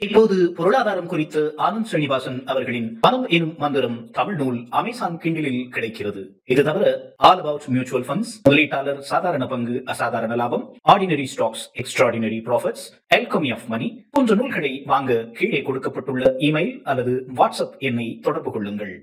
இப்போது பொருளாதாரம் குறித்து ஆனந்த் ஸ்ரீனிவாசன் அவர்களின் பணம் எனும் மந்திரம் தமிழ் நூல் அமேசான் கிண்டிலில் கிடைக்கிறது இது தவிர ஆல் அபவுட் மியூச்சுவல் ஃபண்ட்ஸ் முதலீட்டாளர் சாதாரண பங்கு அசாதாரண லாபம் ordinary stocks extraordinary profits alchemy of money போன்ற நூல்களை வாங்க கீழே கொடுக்கப்பட்டுள்ள இமெயில் அல்லது வாட்ஸ்அப் எண்ணை தொடர்பு கொள்ளுங்கள்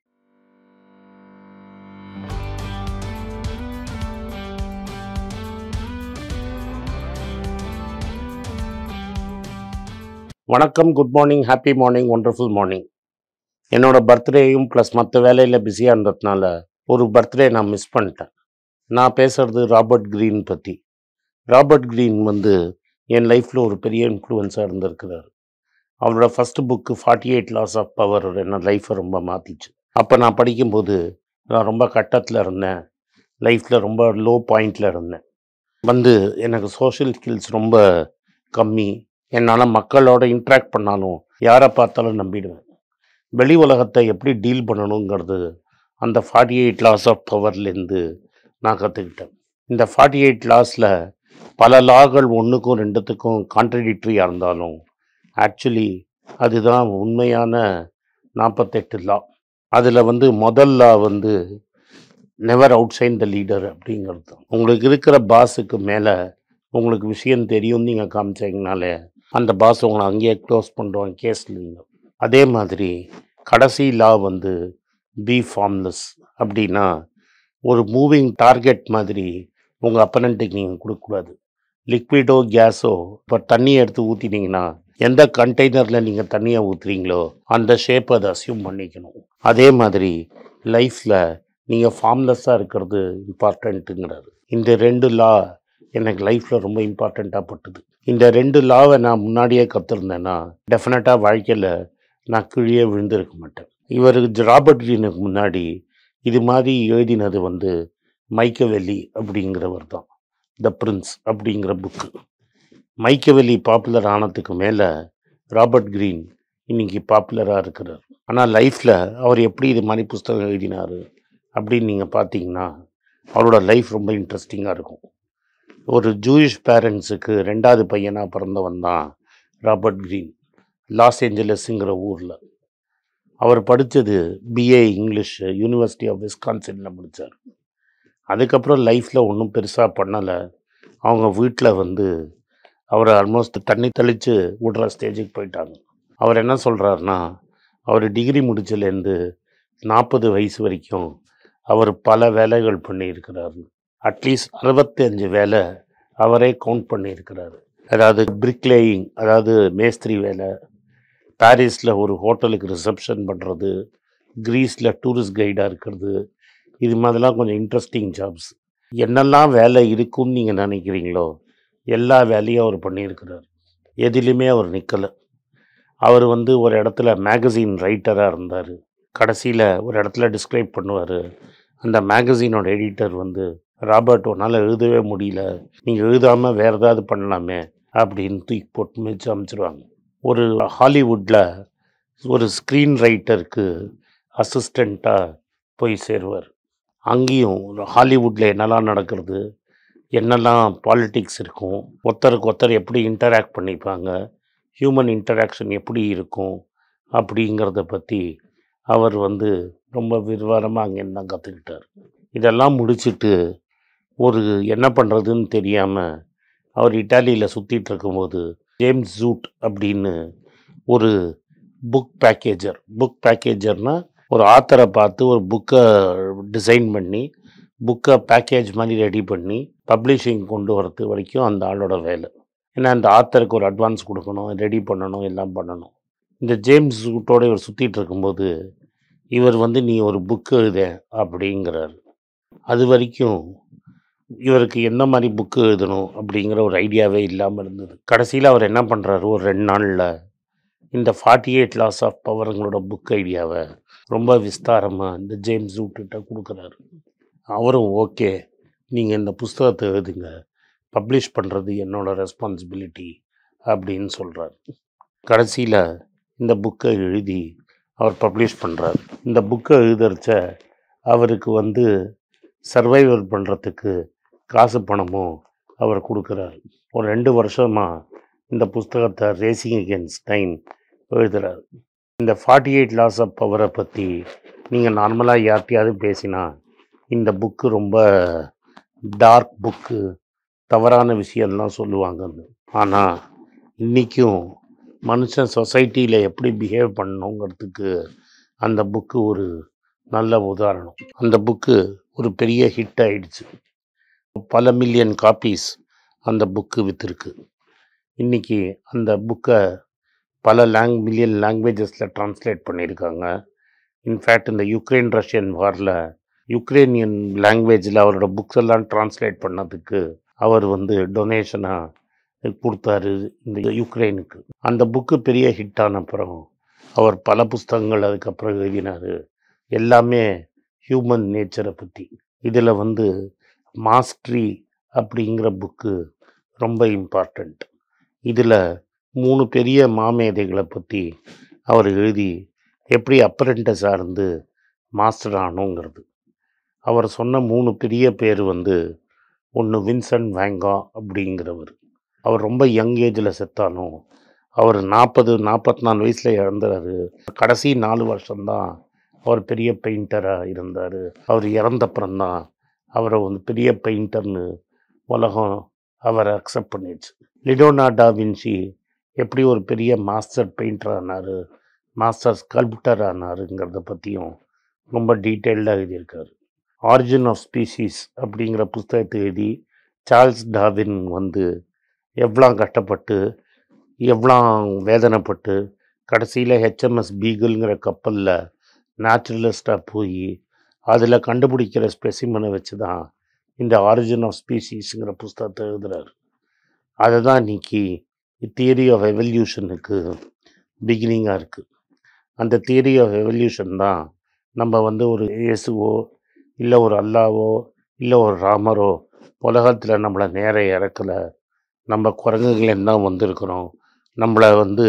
வணக்கம் good morning happy morning wonderful morning என்னோட பர்த்டேயும் ப்ளஸ் மற்ற வேலையில் பிஸியாக இருந்ததுனால ஒரு பர்த்டே நான் மிஸ் பண்ணிட்டேன் நான் பேசுறது ராபர்ட் கிரீன் பற்றி ராபர்ட் கிரீன் வந்து என் லைஃப்பில் ஒரு பெரிய இன்ஃப்ளூயன்ஸாக இருந்திருக்கிறார் அவரோட first book forty eight laws of power என்ன லைஃப்பை ரொம்ப மாற்றிச்சு அப்போ நான் படிக்கும்போது நான் ரொம்ப கட்டத்தில் இருந்தேன் லைஃப்பில் ரொம்ப லோ பாயிண்டில் இருந்தேன் வந்து எனக்கு சோஷியல் ஸ்கில்ஸ் ரொம்ப கம்மி என்னால் மக்களோட இன்ட்ராக்ட் பண்ணாலும் யாரை பார்த்தாலும் நம்பிடுவேன் வெளி உலகத்தை எப்படி டீல் பண்ணணுங்கிறது அந்த ஃபார்ட்டி எயிட் லாஸ் ஆஃப் பவர்லேருந்து நான் கற்றுக்கிட்டேன் இந்த ஃபார்ட்டி எயிட் லாஸில் பல லாகள் ஒன்றுக்கும் ரெண்டுத்துக்கும் கான்ட்ரடிக்டரியாக இருந்தாலும் ஆக்சுவலி அதுதான் உண்மையான நாற்பத்தெட்டு லா அதில் வந்து முதல் லா வந்து never outshine the leader அப்படிங்கிறது உங்களுக்கு இருக்கிற பாஸுக்கு மேலே உங்களுக்கு விஷயம் தெரியும் நீங்கள் காமிச்சீங்கனாலே அந்த பாஸ் உங்களை அங்கேயே க்ளோஸ் பண்ணுவாங்க கேஸில் அதே மாதிரி கடைசி லா வந்து பி ஃபார்ம்லெஸ் அப்படின்னா ஒரு மூவிங் டார்கெட் மாதிரி உங்கள் அப்பனண்ட்டுக்கு நீங்கள் கொடுக்கக்கூடாது லிக்விடோ கேஸோ இப்போ தண்ணியை எடுத்து ஊற்றினீங்கன்னா எந்த கண்டெய்னரில் நீங்கள் தண்ணியை ஊற்றுறீங்களோ அந்த ஷேப் அதை அசியூம் பண்ணிக்கணும் அதே மாதிரி லைஃப்பில் நீங்கள் ஃபார்ம்லெஸ்ஸாக இருக்கிறது இம்பார்ட்டண்ட்டுங்கிறாரு இந்த ரெண்டு லா எனக்கு லைஃப்பில் ரொம்ப இம்பார்ட்டண்ட்டாக பட்டுது இந்த ரெண்டு லாவை நான் முன்னாடியே கற்றுருந்தேன்னா டெஃபினட்டாக வாழ்க்கையில் நான் கீழே விழுந்திருக்க மாட்டேன் இவருக்கு ராபர்ட் கிரீனுக்கு முன்னாடி இது மாதிரி எழுதினது வந்து மைக்கவெல்லி அப்படிங்கிறவர் தான் த பிரின்ஸ் அப்படிங்கிற புக்கு மைக்கவெல்லி பாப்புலர் ஆனதுக்கு மேலே ராபர்ட் கிரீன் இன்னைக்கு பாப்புலராக இருக்கிறார் ஆனால் லைஃப்பில் அவர் எப்படி இது மாதிரி புஸ்தகம் எழுதினார் அப்படின்னு நீங்கள் பார்த்தீங்கன்னா அவரோட லைஃப் ரொம்ப இன்ட்ரெஸ்டிங்காக இருக்கும் ஒரு ஜூயிஷ் பேரண்ட்ஸுக்கு ரெண்டாவது பையனாக பிறந்தவன் தான் ராபர்ட் கிரீன் லாஸ் ஏஞ்சலஸுங்கிற ஊரில் அவர் படித்தது பிஏ இங்கிலீஷ் யூனிவர்சிட்டி ஆஃப் விஸ்கான்சினில் முடித்தார் அதுக்கப்புறம் லைஃப்பில் ஒன்றும் பெருசாக பண்ணலை அவங்க வீட்டில் வந்து அவரை ஆல்மோஸ்ட் தண்ணி தெளித்து விடுற ஸ்டேஜுக்கு போயிட்டாங்க அவர் என்ன சொல்கிறாருன்னா அவர் டிகிரி முடிச்சலேருந்து நாற்பது வயசு வரைக்கும் அவர் பல வேலைகள் பண்ணியிருக்கிறாரு அட்லீஸ்ட் அறுபத்தஞ்சு வேலை அவரே கவுண்ட் பண்ணியிருக்கிறாரு அதாவது பிரிக்லேயிங் அதாவது மேஸ்திரி வேலை பாரிஸில் ஒரு ஹோட்டலுக்கு ரிசப்ஷன் பண்ணுறது க்ரீஸில் டூரிஸ்ட் கைடாக இருக்கிறது இது மாதிரிலாம் கொஞ்சம் இன்ட்ரெஸ்டிங் ஜாப்ஸ் என்னெல்லாம் வேலை இருக்குன்னு நீங்கள் நினைக்கிறீங்களோ எல்லா வேலையும் அவர் பண்ணியிருக்கிறார் எதிலுமே அவர் நிற்கலை அவர் வந்து ஒரு இடத்துல மேகசின் ரைட்டராக இருந்தார் கடைசியில் ஒரு இடத்துல டிஸ்கிரைப் பண்ணுவார் அந்த மேகசினோட எடிட்டர் வந்து ராபர்ட் உன்னால் எழுதவே முடியல நீங்கள் எழுதாமல் வேறு ஏதாவது பண்ணலாமே அப்படின்னு தூக்கி போட்டு மிச்சு அமைச்சிருவாங்க ஒரு ஹாலிவுட்டில் ஒரு ஸ்க்ரீன் ரைட்டருக்கு அசிஸ்டண்ட்டாக போய் சேருவார் அங்கேயும் ஒரு ஹாலிவுட்டில் என்னெல்லாம் நடக்கிறது என்னெல்லாம் பாலிட்டிக்ஸ் இருக்கும் ஒருத்தருக்கு ஒருத்தர் எப்படி இன்டராக்ட் பண்ணிப்பாங்க ஹியூமன் இன்டராக்ஷன் எப்படி இருக்கும் அப்படிங்கிறத பற்றி அவர் வந்து ரொம்ப விரிவாரமாக அங்கேருந்து தான் கற்றுக்கிட்டார் இதெல்லாம் முடிச்சுட்டு ஒரு என்ன பண்ணுறதுன்னு தெரியாமல் அவர் இட்டாலியில் சுற்றிட்டு இருக்கும்போது ஜேம்ஸ் ஜூட் அப்படின்னு ஒரு புக் பேக்கேஜர் புக் பேக்கேஜர்னால் ஒரு ஆத்தரை பார்த்து ஒரு புக்கை டிசைன் பண்ணி புக்கை பேக்கேஜ் மாதிரி ரெடி பண்ணி பப்ளிஷிங் கொண்டு வரது வரைக்கும் அந்த ஆளோட வேலை ஏன்னா அந்த ஆத்தருக்கு ஒரு அட்வான்ஸ் கொடுக்கணும் ரெடி பண்ணணும் எல்லாம் பண்ணணும் இந்த ஜேம்ஸ் ஜூட்டோட இவர் சுற்றிட்டு இருக்கும்போது இவர் வந்து நீ ஒரு புக்கு எழுத அப்படிங்கிறார் அது வரைக்கும் இவருக்கு எந்த மாதிரி புக்கு எழுதணும் அப்படிங்கிற ஒரு ஐடியாவே இல்லாமல் இருந்தது கடைசியில் அவர் என்ன பண்ணுறாரு ஒரு ரெண்டு நாளில் இந்த ஃபார்ட்டி எயிட் லாஸ் ஆஃப் பவருங்களோட புக் ஐடியாவை ரொம்ப விஸ்தாரமாக இந்த ஜேம்ஸ் ஜூட்டுகிட்ட கொடுக்குறாரு அவரும் ஓகே நீங்கள் இந்த புஸ்தகத்தை எழுதுங்க பப்ளிஷ் பண்ணுறது என்னோட ரெஸ்பான்சிபிலிட்டி அப்படின்னு சொல்கிறார் கடைசியில் இந்த புக்கை எழுதி அவர் பப்ளிஷ் பண்ணுறார் இந்த புக்கை எழுதுறச்ச அவருக்கு வந்து சர்வைவல் பண்ணுறதுக்கு காசு பணமும் அவர் கொடுக்குறாரு ஒரு ரெண்டு வருஷமாக இந்த புஸ்தகத்தை ரேசிங் அகேன்ஸ்ட் டைம் எழுதுறாரு இந்த ஃபார்ட்டி எயிட் லாஸ் ஆஃப் பவரை பற்றி நீங்கள் நார்மலாக யார்கிட்டயாவது பேசினா இந்த புக்கு ரொம்ப டார்க் புக்கு தவறான விஷயம்லாம் சொல்லுவாங்கன்னு ஆனால் இன்றைக்கும் மனுஷன் சொசைட்டியில் எப்படி பிஹேவ் பண்ணணுங்கிறதுக்கு அந்த புக்கு ஒரு நல்ல உதாரணம் அந்த புக்கு ஒரு பெரிய ஹிட் ஆயிடுச்சு பல மில்லியன் காப்பீஸ் அந்த புக்கு விற்றுருக்கு இன்றைக்கி அந்த புக்கை பல லேங் மில்லியன் லாங்குவேஜஸில் ட்ரான்ஸ்லேட் பண்ணியிருக்காங்க இன்ஃபேக்ட் இந்த யுக்ரைன் ரஷ்யன் வாரில் யுக்ரைனியன் லாங்குவேஜில் அவரோட புக்ஸ் எல்லாம் ட்ரான்ஸ்லேட் பண்ணதுக்கு அவர் வந்து டொனேஷனாக கொடுத்தாரு இந்த யுக்ரைனுக்கு அந்த புக்கு பெரிய ஹிட் ஆன அப்புறம் அவர் பல புஸ்தகங்கள் அதுக்கப்புறம் எழுதினார் எல்லாமே ஹியூமன் நேச்சரை பற்றி இதில் வந்து மாஸ்ட்ரி அப்படிங்கிற புக்கு ரொம்ப இம்பார்ட்டண்ட் இதில் மூணு பெரிய மாமேதைகளை பற்றி அவர் எழுதி எப்படி அப்ரெண்டஸாக இருந்து மாஸ்டர் ஆனோங்கிறது அவர் சொன்ன மூணு பெரிய பேர் வந்து ஒன்று வின்சென்ட் வேங்கா அப்படிங்கிறவர் அவர் ரொம்ப யங் ஏஜில் செத்தாலும் அவர் நாற்பது நாற்பத்தி நாலு வயசில் இறந்தாரு கடைசி நாலு வருஷம்தான் அவர் பெரிய பெயிண்டராக இருந்தார் அவர் இறந்தப்புறம்தான் அவரை வந்து பெரிய பெயிண்டர்னு உலகம் அவரை அக்செப்ட் பண்ணிடுச்சு லிடோனா டா வின்சி எப்படி ஒரு பெரிய மாஸ்டர் பெயிண்டர் ஆனார் மாஸ்டர் ஸ்கல்ப்டர் ஆனாருங்கிறத பற்றியும் ரொம்ப டீட்டெயில்டாக எழுதியிருக்காரு ஆரிஜின் ஆஃப் ஸ்பீசிஸ் அப்படிங்கிற புஸ்தகத்தை எழுதி சார்ல்ஸ் டாவின் வந்து எவ்வளோ கஷ்டப்பட்டு எவ்வளோ வேதனைப்பட்டு கடைசியில் ஹெச்எம்எஸ் பீகிள்ங்கிற கப்பலில் நேச்சுரலிஸ்டாக போய் அதில் கண்டுபிடிக்கிற ஸ்பெசிமனை வச்சு தான் இந்த ஆரிஜின் ஆஃப் ஸ்பீசிஸுங்கிற புஸ்தகத்தை எழுதுறாரு அதை தான் இன்னைக்கு தியரி ஆஃப் எவல்யூஷனுக்கு பிகினிங்காக இருக்குது அந்த தியரி ஆஃப் எவல்யூஷன் தான் நம்ம வந்து ஒரு இயேசுவோ இல்லை ஒரு அல்லாவோ இல்லை ஒரு ராமரோ உலகத்தில் நம்மளை நேர இறக்கலை நம்ம குரங்குகளேருந்து தான் வந்திருக்கிறோம் நம்மளை வந்து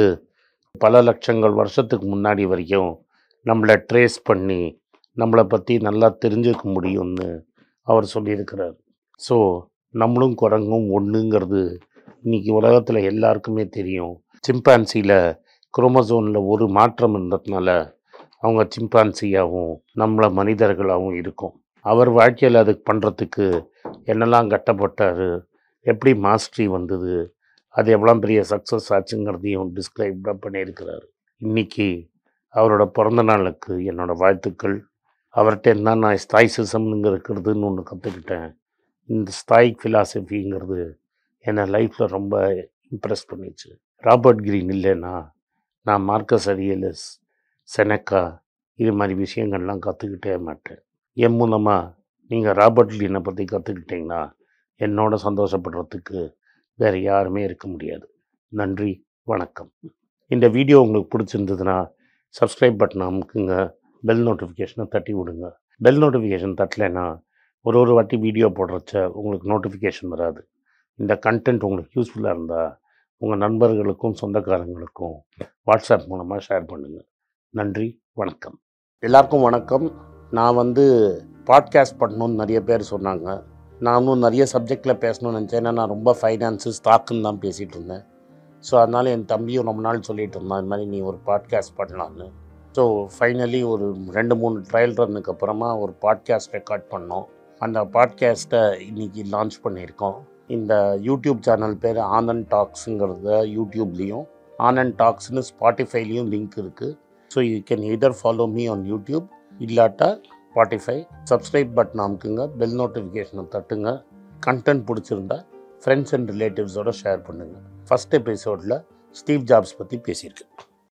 பல லட்சங்கள் வருஷத்துக்கு முன்னாடி வரைக்கும் நம்மளை ட்ரேஸ் பண்ணி நம்மளை பற்றி நல்லா தெரிஞ்சுக்க முடியும்னு அவர் சொல்லியிருக்கிறார் ஸோ நம்மளும் குரங்கும் ஒன்றுங்கிறது இன்னைக்கு உலகத்தில் எல்லாருக்குமே தெரியும் சிம்பான்சியில் குரோமோசோனில் ஒரு மாற்றம் இருந்ததுனால அவங்க சிம்பான்சியாகவும் நம்மளை மனிதர்களாகவும் இருக்கும் அவர் வாழ்க்கையில் அதுக்கு பண்ணுறதுக்கு என்னெல்லாம் கட்டப்பட்டார் எப்படி மாஸ்டரி வந்தது அது எவ்வளோ பெரிய சக்ஸஸ் ஆச்சுங்கிறதையும் டிஸ்கிரைப்டாக பண்ணியிருக்கிறார் இன்னைக்கு அவரோட பிறந்த நாளுக்கு என்னோடய வாழ்த்துக்கள் அவர்கிட்ட இருந்தால் நான் ஸ்தாய்சிசம்னு இருக்கிறதுன்னு ஒன்று கற்றுக்கிட்டேன் இந்த ஸ்தாயிக் ஃபிலாசபிங்கிறது என்னை லைஃப்பில் ரொம்ப இம்ப்ரெஸ் பண்ணிச்சு ராபர்ட் கிரீன் இல்லைன்னா நான் மார்க்கஸ் அரியலஸ் செனக்கா இது மாதிரி விஷயங்கள்லாம் கற்றுக்கிட்டே மாட்டேன் என் மூலமாக நீங்கள் ராபர்ட் கிரீனை பற்றி கற்றுக்கிட்டிங்கன்னா என்னோட சந்தோஷப்படுறதுக்கு வேறு யாருமே இருக்க முடியாது நன்றி வணக்கம் இந்த வீடியோ உங்களுக்கு பிடிச்சிருந்ததுன்னா சப்ஸ்கிரைப் பட்டன் அமுக்குங்க பெல் நோட்டிஃபிகேஷனை தட்டி விடுங்க பெல் நோட்டிஃபிகேஷன் தட்டலைன்னா ஒரு ஒரு வாட்டி வீடியோ போடுறச்ச உங்களுக்கு நோட்டிஃபிகேஷன் வராது இந்த கண்டென்ட் உங்களுக்கு யூஸ்ஃபுல்லாக இருந்தால் உங்கள் நண்பர்களுக்கும் சொந்தக்காரங்களுக்கும் வாட்ஸ்அப் மூலமாக ஷேர் பண்ணுங்கள் நன்றி வணக்கம் எல்லாருக்கும் வணக்கம் நான் வந்து பாட்காஸ்ட் பண்ணணும்னு நிறைய பேர் சொன்னாங்க நானும் நிறைய சப்ஜெக்டில் பேசணும்னு நினச்சேன் ஏன்னா நான் ரொம்ப ஃபைனான்ஸு ஸ்டாக்குன்னு தான் பேசிகிட்டு இருந்தேன் ஸோ அதனால் என் தம்பியும் ரொம்ப நாள் சொல்லிட்டு இருந்தான் இது மாதிரி நீ ஒரு பாட்காஸ்ட் பண்ணலான்னு ஸோ ஃபைனலி ஒரு ரெண்டு மூணு ட்ரையல் ரன்னுக்கு அப்புறமா ஒரு பாட்காஸ்ட் ரெக்கார்ட் பண்ணோம் அந்த பாட்காஸ்ட்டை இன்றைக்கி லான்ச் பண்ணியிருக்கோம் இந்த யூடியூப் சேனல் பேர் ஆனந்த் டாக்ஸுங்கிறத யூடியூப்லேயும் ஆனந்த் டாக்ஸ்னு ஸ்பாட்டிஃபைலையும் லிங்க் இருக்குது so you can either follow me on YouTube இல்லாட்டா ஸ்பாட்டிஃபை சப்ஸ்கிரைப் பட்டன் அமுக்குங்க பெல் நோட்டிஃபிகேஷனை தட்டுங்க கண்டென்ட் பிடிச்சிருந்தா ஃப்ரெண்ட்ஸ் அண்ட் ரிலேட்டிவ்ஸோட ஷேர் பண்ணுங்கள் ஃபஸ்ட் எபிசோடில் ஸ்டீவ் ஜாப்ஸ் பற்றி பேசியிருக்கேன்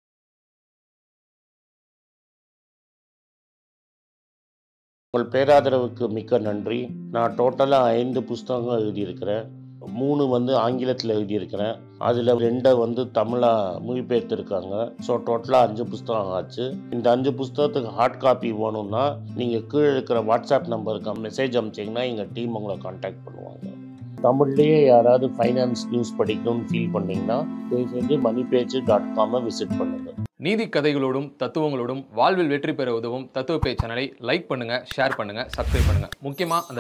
உங்கள் பேராதரவுக்கு மிக்க நன்றி நான் டோட்டலாக ஐந்து புஸ்தகங்கள் எழுதியிருக்கிறேன் மூணு வந்து ஆங்கிலத்தில் எழுதியிருக்கிறேன் அதில் ரெண்டை வந்து தமிழாக மொழிபெயர்த்துருக்காங்க ஸோ டோட்டலாக அஞ்சு புஸ்தகம் ஆச்சு இந்த அஞ்சு புஸ்தகத்துக்கு ஹார்ட் காப்பி வேணும்னா நீங்கள் கீழே இருக்கிற வாட்ஸ்அப் நம்பருக்கு மெசேஜ் அனுப்பிச்சிங்கன்னா எங்கள் டீம் உங்களை காண்டாக்ட் பண்ணுவாங்க தமிழ்லேயே யாராவது ஃபைனான்ஸ் நியூஸ் படிக்கணும்னு ஃபீல் பண்ணீங்கன்னா தயவு செஞ்சு மணி பேஜ் டாட் காமை விசிட் பண்ணுங்கள் நீதி கதைகளோடும் தத்துவங்களோடும் வாழ்வில் வெற்றி பெற உதவும் தத்துவ பேச்சு சேனலை லைக் பண்ணுங்க ஷேர் பண்ணுங்க சப்ஸ்கிரைப் பண்ணுங்க முக்கியமா அந்த